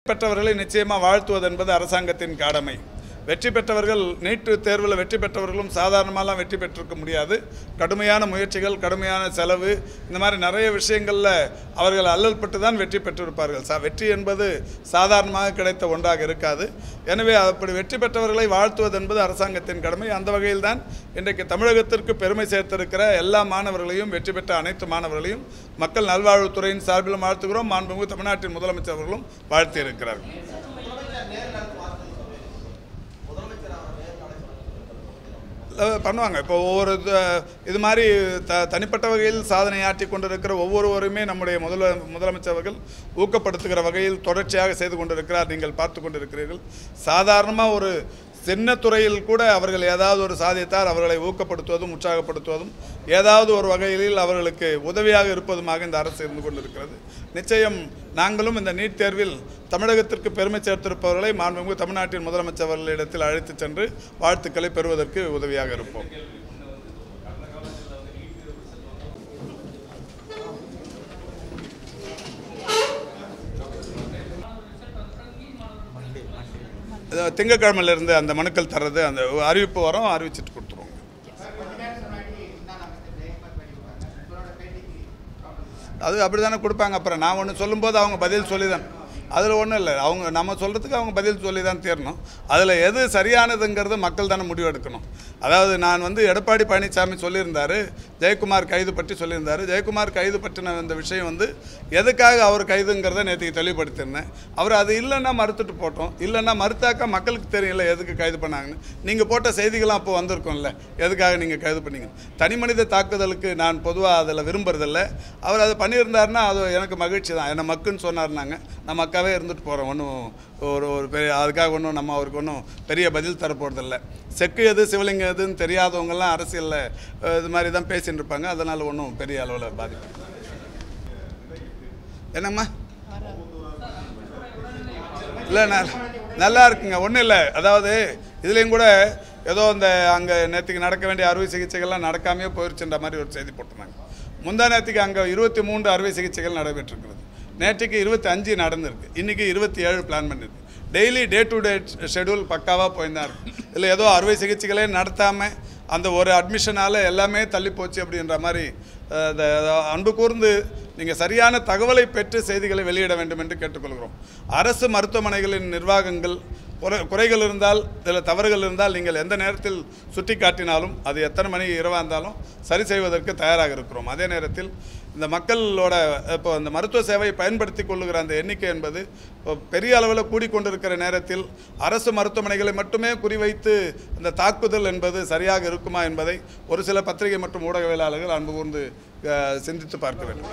பெற்றவர்களை நிச்சயமாக வாழ்த்துவது என்பது அரசாங்கத்தின் கடமை வெற்றி பெற்றவர்கள் நீட்டு தேர்வில் வெற்றி பெற்றவர்களும் சாதாரணமாலாம் வெற்றி பெற்றிருக்க முடியாது கடுமையான முயற்சிகள் கடுமையான செலவு இந்த மாதிரி நிறைய விஷயங்களில் அவர்கள் அல்லல் பட்டு தான் வெற்றி பெற்றிருப்பார்கள் சா வெற்றி என்பது சாதாரணமாக கிடைத்த ஒன்றாக இருக்காது எனவே அப்படி வெற்றி பெற்றவர்களை வாழ்த்துவது என்பது அரசாங்கத்தின் கடமை அந்த வகையில் தான் இன்றைக்கு தமிழகத்திற்கு பெருமை சேர்த்திருக்கிற எல்லா மாணவர்களையும் வெற்றி பெற்ற அனைத்து மாணவர்களையும் மக்கள் நல்வாழ்வுத்துறையின் சார்பிலும் வாழ்த்துகிறோம் மாண்புமிகு தமிழ்நாட்டின் முதலமைச்சர் அவர்களும் வாழ்த்தி இருக்கிறார்கள் அஹ் பண்ணுவாங்க இப்போ ஒவ்வொரு த- இது மாதிரி த தனிப்பட்ட வகையில் சாதனை ஆற்றி கொண்டிருக்கிற ஒவ்வொருவருமே நம்முடைய முதல முதலமைச்சர் அவர்கள் ஊக்கப்படுத்துகிற வகையில் தொடர்ச்சியாக செய்து கொண்டிருக்கிறார் நீங்கள் பார்த்து கொண்டிருக்கிறீர்கள் சாதாரணமாக ஒரு சின்ன துறையில் கூட அவர்கள் ஏதாவது ஒரு சாதித்தார் அவர்களை ஊக்கப்படுத்துவதும் உற்சாகப்படுத்துவதும் ஏதாவது ஒரு வகையில் அவர்களுக்கு உதவியாக இருப்பதுமாக இந்த அரசு இருந்து கொண்டிருக்கிறது நிச்சயம் நாங்களும் இந்த நீட் தேர்வில் தமிழகத்திற்கு பெருமை சேர்த்திருப்பவர்களை மாண்புமிகு தமிழ்நாட்டின் முதலமைச்சர் அவர்களிடத்தில் அழைத்துச் சென்று வாழ்த்துக்களை பெறுவதற்கு உதவியாக இருப்போம் இது திங்கட்கிழமையிலிருந்து அந்த மனுக்கள் தர்றது அந்த அறிவிப்பு வரும் அறிவிச்சிட்டு கொடுத்துருவோங்க அது அப்படி தானே கொடுப்பாங்க அப்புறம் நான் ஒன்று சொல்லும்போது அவங்க பதில் சொல்லி தான் அதில் ஒன்றும் இல்லை அவங்க நம்ம சொல்கிறதுக்கு அவங்க பதில் சொல்லி தான் தீரணும் அதில் எது சரியானதுங்கிறது மக்கள் தானே முடிவு எடுக்கணும் அதாவது நான் வந்து எடப்பாடி பழனிசாமி சொல்லியிருந்தார் ஜெயக்குமார் கைது பற்றி சொல்லியிருந்தார் ஜெயக்குமார் கைது பற்றின இந்த விஷயம் வந்து எதுக்காக அவர் கைதுங்கிறத நேற்றுக்கு தெளிவுபடுத்தியிருந்தேன் அவர் அது இல்லைன்னா மறுத்துட்டு போட்டோம் இல்லைன்னா மறுத்தாக்கா மக்களுக்கு தெரியல எதுக்கு கைது பண்ணாங்கன்னு நீங்கள் போட்ட செய்திகள்லாம் அப்போ வந்திருக்கும்ல எதுக்காக நீங்கள் கைது பண்ணீங்க தனி மனித தாக்குதலுக்கு நான் பொதுவாக அதில் விரும்புறதில்ல அவர் அதை பண்ணியிருந்தாருன்னா அது எனக்கு மகிழ்ச்சி தான் என்னை மக்குன்னு சொன்னார்னாங்க நான் மக்காவே இருந்துட்டு போகிறோம் ஒன்றும் ஒரு ஒரு பெரிய அதுக்காக ஒன்றும் நம்ம அவருக்கு ஒன்றும் பெரிய பதில் தரப்போகிறதில்ல செக்கு எது சிவலிங்கம் எதுன்னு தெரியாதவங்கெல்லாம் அரசியலில் அஹ், இது மாதிரி தான் பேசின்னு இருப்பாங்க அதனால் ஒன்றும் பெரிய அளவில் பாதிப்பு என்னம்மா இல்லை ந- நல்லா இருக்குங்க ஒன்றும் இல்லை அதாவது இதுலேயும் கூட ஏதோ இந்த அங்கே நேற்றுக்கு நடக்க வேண்டிய அறுவை சிகிச்சைகள்லாம் நடக்காமையே போயிடுச்சுன்ற மாதிரி ஒரு செய்தி போட்டிருந்தாங்க முந்தா நேற்றுக்கு அங்கே இருபத்தி மூன்று அறுவை சிகிச்சைகள் நடைபெற்றிருக்கிறது நேற்றுக்கு இருபத்தி அஞ்சு நடந்திருக்கு இன்றைக்கி இருபத்தி ஏழு பிளான் பண்ணியிருக்கு daily day to day schedule பக்காவாக போயிருந்தா இருக்கு இதில் ஏதோ அறுவை சிகிச்சைகளே நடத்தாமல் அந்த ஒரு அட்மிஷனால் எல்லாமே தள்ளி போச்சு அப்படின்ற மாதிரி அஹ், அந்த அன்பு கூர்ந்து நீங்கள் சரியான தகவலை பெற்று செய்திகளை வெளியிட வேண்டும் என்று கேட்டுக்கொள்கிறோம் அரசு மருத்துவமனைகளின் நிர்வாகங்கள் குறை குறைகள் இருந்தால் சில தவறுகள் இருந்தால் நீங்கள் எந்த நேரத்தில் சுட்டி காட்டினாலும் அது எத்தனை மணி இரவாக இருந்தாலும் சரி செய்வதற்கு தயாராக இருக்கிறோம் அதே நேரத்தில் இந்த மக்களோட இப்போ இந்த மருத்துவ சேவையை பயன்படுத்தி கொள்ளுகிற அந்த எண்ணிக்கை என்பது இப்போ பெரிய அளவில் கூடிக்கொண்டிருக்கிற நேரத்தில் அரசு மருத்துவமனைகளை மட்டுமே குறிவைத்து இந்த தாக்குதல் என்பது சரியாக இருக்குமா என்பதை ஒரு சில பத்திரிகை மற்றும் ஊடகவியலாளர்கள் அன்பு கூர்ந்து அஹ், சிந்தித்து பார்க்க வேண்டும்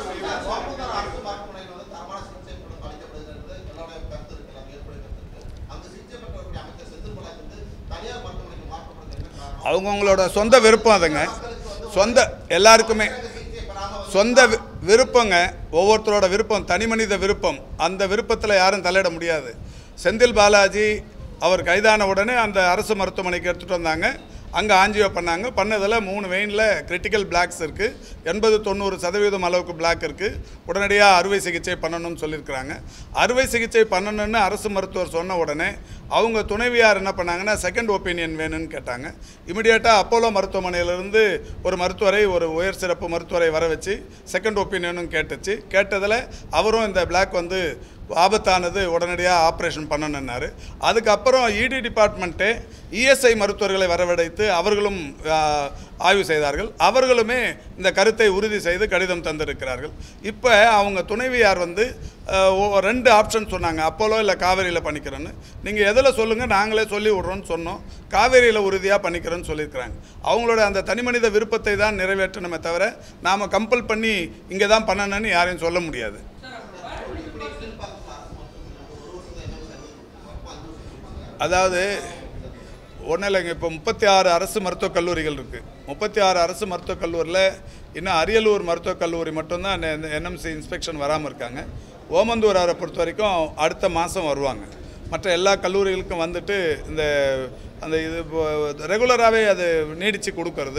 அவங்கவுங்களோட சொந்த விருப்பம் அதுங்க சொந்த எல்லாருக்குமே சொந்த வி- விருப்பங்க ஒவ்வொருத்தரோட விருப்பம் தனி மனித விருப்பம் அந்த விருப்பத்தில் யாரும் தலையிட முடியாது செந்தில் பாலாஜி அவர் கைதான உடனே அந்த அரசு மருத்துவமனைக்கு எடுத்துகிட்டு வந்தாங்க அங்கே ஆஞ்சியோ பண்ணாங்க பண்ணதில் மூணு வெயினில் கிரிட்டிக்கல் பிளாக்ஸ் இருக்குது எண்பது தொண்ணூறு சதவீதம் அளவுக்கு பிளாக் இருக்குது உடனடியாக அறுவை சிகிச்சை பண்ணணும்னு சொல்லியிருக்கிறாங்க அறுவை சிகிச்சை பண்ணணும்னு அரசு மருத்துவர் சொன்ன உடனே அவங்க துணைவியார் என்ன பண்ணாங்கன்னா செகண்ட் ஒப்பீனியன் வேணும்னு கேட்டாங்க இமிடியேட்டாக அப்போலோ மருத்துவமனையிலிருந்து ஒரு மருத்துவரை ஒரு உயர் சிறப்பு மருத்துவரை வர வச்சு செகண்ட் ஒப்பீனியனும் கேட்டுச்சு கேட்டதில் அவரும் இந்த பிளாக் வந்து ஆபத்தானது உடனடியாக ஆப்ரேஷன் பண்ணணுன்னாரு அதுக்கப்புறம் இடி டிபார்ட்மெண்ட்டே இஎஸ்ஐ மருத்துவர்களை வரவழைத்து அவர்களும் ஆ, ஆய்வு செய்தார்கள் அவர்களுமே இந்த கருத்தை உறுதி செய்து கடிதம் தந்திருக்கிறார்கள் இப்போ அவங்க துணைவியார் வந்து ஆ, ஒ- ரெண்டு ஆப்ஷன் சொன்னாங்க அப்போலோ இல்லை காவேரியில் பண்ணிக்கிறோன்னு நீங்கள் எதில் சொல்லுங்கள் நாங்களே சொல்லி விட்றோன்னு சொன்னோம் காவேரியில் உறுதியாக பண்ணிக்கிறோன்னு சொல்லியிருக்கிறாங்க அவங்களோட அந்த தனிமனித விருப்பத்தை தான் நிறைவேற்றணுமே தவிர நாம் கம்பல் பண்ணி இங்கே தான் பண்ணணும்னு யாரையும் சொல்ல முடியாது அதாவது ஒன்றும் இல்லைங்க இப்போ முப்பத்தி ஆறு அரசு மருத்துவக் கல்லூரிகள் இருக்குது முப்பத்தி ஆறு அரசு மருத்துவக் கல்லூரியில் இன்னும் அரியலூர் மருத்துவக் கல்லூரி மட்டும்தான் என்எம்சி இன்ஸ்பெக்ஷன் வராமல் இருக்காங்க ஓமந்தூர் அவரை பொறுத்த வரைக்கும் அடுத்த மாதம் வருவாங்க மற்ற எல்லா கல்லூரிகளுக்கும் வந்துட்டு இந்த அந்த இது ரெகுலராகவே அது நீடித்து கொடுக்கறது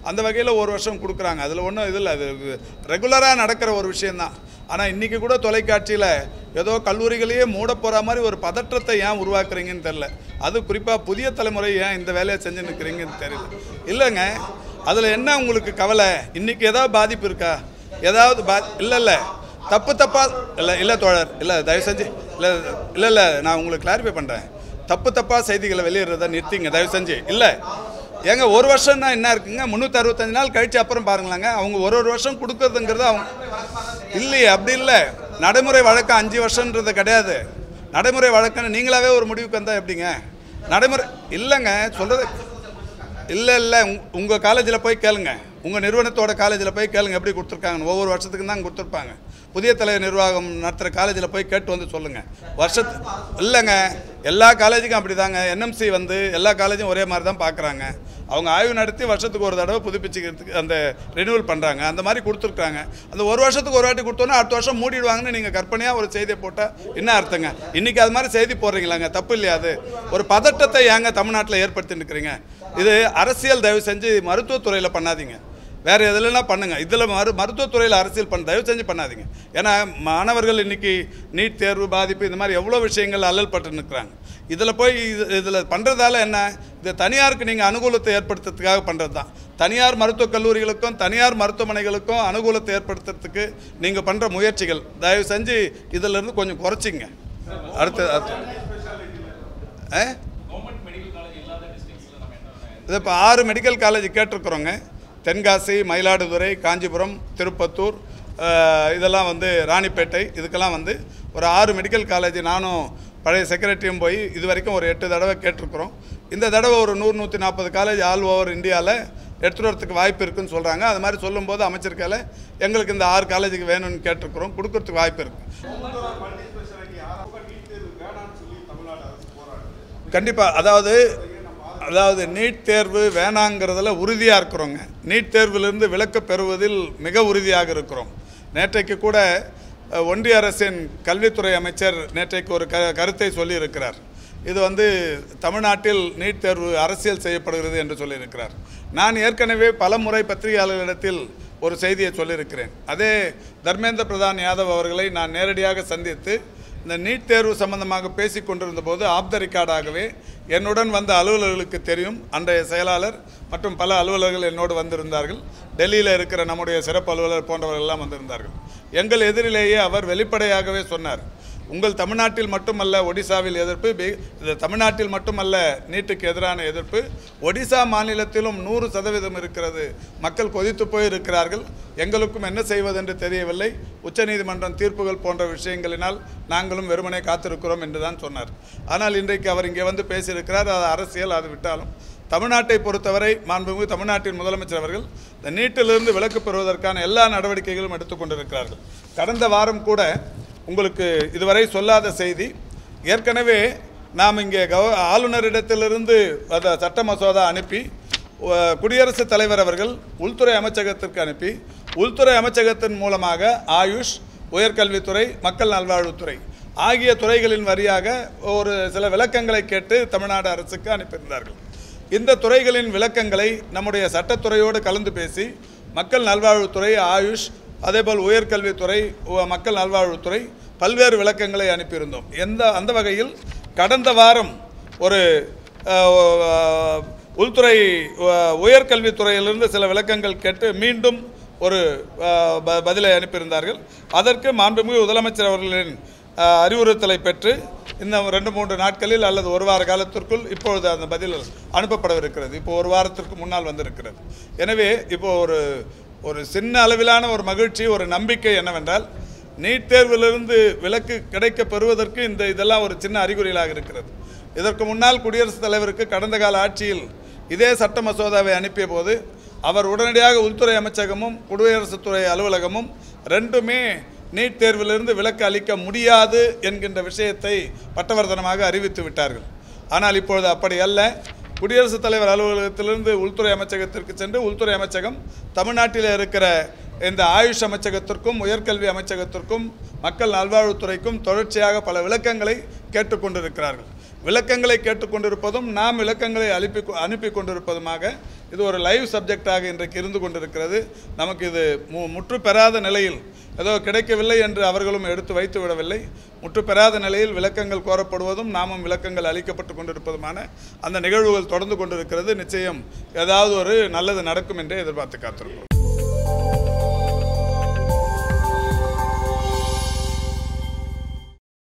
அந்த வகையில் ஒரு வருஷம் கொடுக்குறாங்க அதில் ஒன்றும் இதில் அது ரெகுலராக நடக்கிற ஒரு விஷயந்தான் ஆனால் இன்றைக்கி கூட தொலைக்காட்சியில் ஏதோ கல்லூரிகளையே மூட போகிற மாதிரி ஒரு பதற்றத்தை ஏன் உருவாக்குறீங்கன்னு தெரில அது குறிப்பாக புதிய தலைமுறை ஏன் இந்த வேலையை செஞ்சு நிற்கிறீங்கன்னு தெரியல இல்லைங்க அதில் என்ன உங்களுக்கு கவலை இன்றைக்கி ஏதாவது பாதிப்பு இருக்கா ஏதாவது பா இல்லை இல்லை தப்பு தப்பாக இல்லை இல்லை தோழர் இல்லை தயவு செஞ்சு இல்லை இல்லை இல்லை நான் உங்களுக்கு கிளாரிஃபை பண்ணுறேன் தப்பு தப்பாக செய்திகளை வெளியிடுறத நிறுத்திங்க தயவு செஞ்சு இல்லை ஏங்க ஒரு வருஷம்னா என்ன இருக்குங்க முந்நூற்றி அறுபத்தஞ்சு நாள் கழிச்சு அப்புறம் பாருங்களாங்க அவங்க ஒரு ஒரு வருஷம் கொடுக்கறதுங்கிறது அவங்க இல்லையே அப்படி இல்லை நடைமுறை வழக்கம் அஞ்சு வருஷன்றது கிடையாது நடைமுறை வழக்கம்னு நீங்களாவே ஒரு முடிவுக்கு வந்தால் எப்படிங்க நடைமுறை இல்லைங்க சொல்கிறது இல்லை இல்லை உங் உங்கள் காலேஜில் போய் கேளுங்க உங்கள் நிறுவனத்தோட காலேஜில் போய் கேளுங்க எப்படி கொடுத்துருக்காங்கன்னு ஒவ்வொரு வருஷத்துக்கு தான் கொடுத்துருப்பாங்க புதிய தலைவர் நிர்வாகம் நடத்துகிற காலேஜில் போய் கேட்டு வந்து சொல்லுங்கள் வருஷத்து இல்லைங்க எல்லா காலேஜுக்கும் அப்படி தாங்க என்எம்சி வந்து எல்லா காலேஜும் ஒரே மாதிரி தான் பார்க்குறாங்க அவங்க ஆய்வு நடத்தி வருஷத்துக்கு ஒரு தடவை புதுப்பிச்சுக்கிறதுக்கு அந்த ரெனியூவல் பண்ணுறாங்க அந்த மாதிரி கொடுத்துருக்காங்க அந்த ஒரு வருஷத்துக்கு ஒரு வாட்டி கொடுத்தோன்னா அடுத்த வருஷம் மூடிடுவாங்கன்னு நீங்கள் கற்பனையாக ஒரு செய்தியை போட்டால் என்ன அர்த்தங்க இன்றைக்கி அது மாதிரி செய்தி போடுறீங்களாங்க தப்பு இல்லையா அது ஒரு பதட்டத்தை ஏங்க தமிழ்நாட்டில் ஏற்படுத்தின்னு இருக்கிறீங்க இது அரசியல் தயவு செஞ்சு மருத்துவத்துறையில் பண்ணாதீங்க வேறு எதுலனா பண்ணுங்க இதில் மரு மருத்துவத்துறையில் அரசியல் பண்ண தயவு செஞ்சு பண்ணாதீங்க ஏன்னா மாணவர்கள் இன்னைக்கு நீட் தேர்வு பாதிப்பு இந்த மாதிரி எவ்வளோ விஷயங்கள் அல்லல் பட்டு நிற்கிறாங்க இதில் போய் இது இதில் பண்ணுறதால என்ன இது தனியாருக்கு நீங்கள் அனுகூலத்தை ஏற்படுத்துறதுக்காக பண்ணுறது தான் தனியார் மருத்துவக் கல்லூரிகளுக்கும் தனியார் மருத்துவமனைகளுக்கும் அனுகூலத்தை ஏற்படுத்துறதுக்கு நீங்கள் பண்ணுற முயற்சிகள் தயவு செஞ்சு இதிலிருந்து கொஞ்சம் குறைச்சிங்க அடுத்து அடுத்து ஆ இது இப்போ ஆறு மெடிக்கல் காலேஜ் கேட்டிருக்கிறோங்க தென்காசி மயிலாடுதுறை காஞ்சிபுரம் திருப்பத்தூர் அஹ், இதெல்லாம் வந்து ராணிப்பேட்டை இதுக்கெல்லாம் வந்து ஒரு ஆறு மெடிக்கல் காலேஜ் நானும் பழைய செக்ரட்டரியும் போய் இது வரைக்கும் ஒரு எட்டு தடவை கேட்டிருக்கிறோம் இந்த தடவை ஒரு நூறு நூற்றி நாற்பது காலேஜ் ஆல் ஓவர் இந்தியாவில் எடுத்துகிட்டு வரதுக்கு வாய்ப்பு இருக்குன்னு சொல்கிறாங்க அது மாதிரி சொல்லும்போது அமைச்சருக்கால எங்களுக்கு இந்த ஆறு காலேஜுக்கு வேணும்னு கேட்டிருக்கிறோம் கொடுக்கறதுக்கு வாய்ப்பு இருக்குது கண்டிப்பாக அதாவது அதாவது நீட் தேர்வு வேணாங்கிறதுல உறுதியாக இருக்கிறோங்க நீட் தேர்விலிருந்து விலக்கு பெறுவதில் மிக உறுதியாக இருக்கிறோம் நேற்றைக்கு கூட அஹ், ஒன்றிய அரசின் கல்வித்துறை அமைச்சர் நேற்றைக்கு ஒரு க கருத்தை சொல்லியிருக்கிறார் இது வந்து தமிழ்நாட்டில் நீட் தேர்வு அரசியல் செய்யப்படுகிறது என்று சொல்லியிருக்கிறார் நான் ஏற்கனவே பல முறை பத்திரிகையாளர்களிடத்தில் ஒரு செய்தியை சொல்லியிருக்கிறேன் அதே தர்மேந்திர பிரதான் யாதவ் அவர்களை நான் நேரடியாக சந்தித்து இந்த நீட் தேர்வு சம்பந்தமாக பேசிக் கொண்டிருந்த போது ஆப் த ரெக்கார்டாகவே என்னுடன் வந்த அலுவலர்களுக்கு தெரியும் அன்றைய செயலாளர் மற்றும் பல அலுவலர்கள் என்னோடு வந்திருந்தார்கள் டெல்லியில் இருக்கிற நம்முடைய சிறப்பு அலுவலர் போன்றவர்கள் எல்லாம் வந்திருந்தார்கள் எங்கள் எதிரிலேயே அவர் வெளிப்படையாகவே சொன்னார் உங்கள் தமிழ்நாட்டில் மட்டுமல்ல ஒடிசாவில் எதிர்ப்பு பி- இது தமிழ்நாட்டில் மட்டுமல்ல நீட்டுக்கு எதிரான எதிர்ப்பு ஒடிசா மாநிலத்திலும் நூறு சதவீதம் இருக்கிறது மக்கள் கொதித்து போய் இருக்கிறார்கள் எங்களுக்கும் என்ன செய்வதென்று தெரியவில்லை உச்சநீதிமன்றம் தீர்ப்புகள் போன்ற விஷயங்களினால் நாங்களும் வெறுமனே காத்திருக்கிறோம் என்று தான் சொன்னார் ஆனால் இன்றைக்கு அவர் இங்கே வந்து பேசியிருக்கிறார் அது அரசியல் அது விட்டாலும் தமிழ்நாட்டை பொறுத்தவரை மாண்புமிகு தமிழ்நாட்டின் முதலமைச்சர் அவர்கள் இந்த நீட்டிலிருந்து விலக்கு பெறுவதற்கான எல்லா நடவடிக்கைகளும் எடுத்துக்கொண்டிருக்கிறார்கள் கடந்த வாரம் கூட உங்களுக்கு இதுவரை சொல்லாத செய்தி ஏற்கனவே நாம் இங்கே கவ ஆளுநரிடத்திலிருந்து அந்த சட்ட மசோதா அனுப்பி அஹ், குடியரசுத் தலைவர் அவர்கள் உள்துறை அமைச்சகத்திற்கு அனுப்பி உள்துறை அமைச்சகத்தின் மூலமாக ஆயுஷ் உயர்கல்வித்துறை மக்கள் நல்வாழ்வுத்துறை ஆகிய துறைகளின் வரியாக ஒரு சில விளக்கங்களை கேட்டு தமிழ்நாடு அரசுக்கு அனுப்பியிருந்தார்கள் இந்த துறைகளின் விளக்கங்களை நம்முடைய சட்டத்துறையோடு கலந்து பேசி மக்கள் நல்வாழ்வுத்துறை ஆயுஷ் அதேபோல் உயர்கல்வித்துறை உ- மக்கள் நல்வாழ்வுத்துறை பல்வேறு விளக்கங்களை அனுப்பியிருந்தோம் எந்த அந்த வகையில் கடந்த வாரம் ஒரு அஹ், உள்துறை அஹ், உயர்கல்வித்துறையிலிருந்து சில விளக்கங்கள் கேட்டு மீண்டும் ஒரு அஹ், ப- பதிலை அனுப்பியிருந்தார்கள் அதற்கு மாண்புமிகு முதலமைச்சர் அவர்களின் அஹ், அறிவுறுத்தலை பெற்று இன்னும் ரெண்டு மூன்று நாட்களில் அல்லது ஒரு வார காலத்திற்குள் இப்பொழுது அந்த பதில் அனுப்பப்படவிருக்கிறது இப்போ ஒரு வாரத்திற்கு முன்னால் வந்திருக்கிறது எனவே இப்போ ஒரு ஒரு சின்ன அளவிலான ஒரு மகிழ்ச்சி ஒரு நம்பிக்கை என்னவென்றால் நீட் தேர்விலிருந்து விலக்கு கிடைக்க பெறுவதற்கு இந்த இதெல்லாம் ஒரு சின்ன அறிகுறிகளாக இருக்கிறது இதற்கு முன்னால் குடியரசுத் தலைவருக்கு கடந்த கால ஆட்சியில் இதே சட்ட மசோதாவை அனுப்பிய போது அவர் உடனடியாக உள்துறை அமைச்சகமும் குடியரசுத்துறை அலுவலகமும் ரெண்டுமே நீட் தேர்விலிருந்து விலக்கு அளிக்க முடியாது என்கின்ற விஷயத்தை பட்டவர்த்தனமாக அறிவித்து விட்டார்கள் ஆனால் இப்பொழுது அப்படி அல்ல குடியரசுத் தலைவர் அலுவலகத்திலிருந்து உள்துறை அமைச்சகத்திற்கு சென்று உள்துறை அமைச்சகம் தமிழ்நாட்டில் இருக்கிற இந்த ஆயுஷ் அமைச்சகத்திற்கும் உயர்கல்வி அமைச்சகத்திற்கும் மக்கள் நல்வாழ்வுத்துறைக்கும் தொடர்ச்சியாக பல விளக்கங்களை கேட்டுக்கொண்டிருக்கிறார்கள் விளக்கங்களை கேட்டுக்கொண்டிருப்பதும் நாம் விளக்கங்களை அனுப்பி அனுப்பி கொண்டிருப்பதுமாக இது ஒரு லைவ் சப்ஜெக்டாக இன்றைக்கு இருந்து கொண்டிருக்கிறது நமக்கு இது மு முற்று பெறாத நிலையில் ஏதோ கிடைக்கவில்லை என்று அவர்களும் எடுத்து வைத்து விடவில்லை முற்று பெறாத நிலையில் விளக்கங்கள் கோரப்படுவதும் நாமும் விளக்கங்கள் அளிக்கப்பட்டு கொண்டிருப்பதுமான அந்த நிகழ்வுகள் தொடர்ந்து கொண்டிருக்கிறது நிச்சயம் ஏதாவது ஒரு நல்லது நடக்கும் என்றே எதிர்பார்த்து காத்திருக்கிறோம்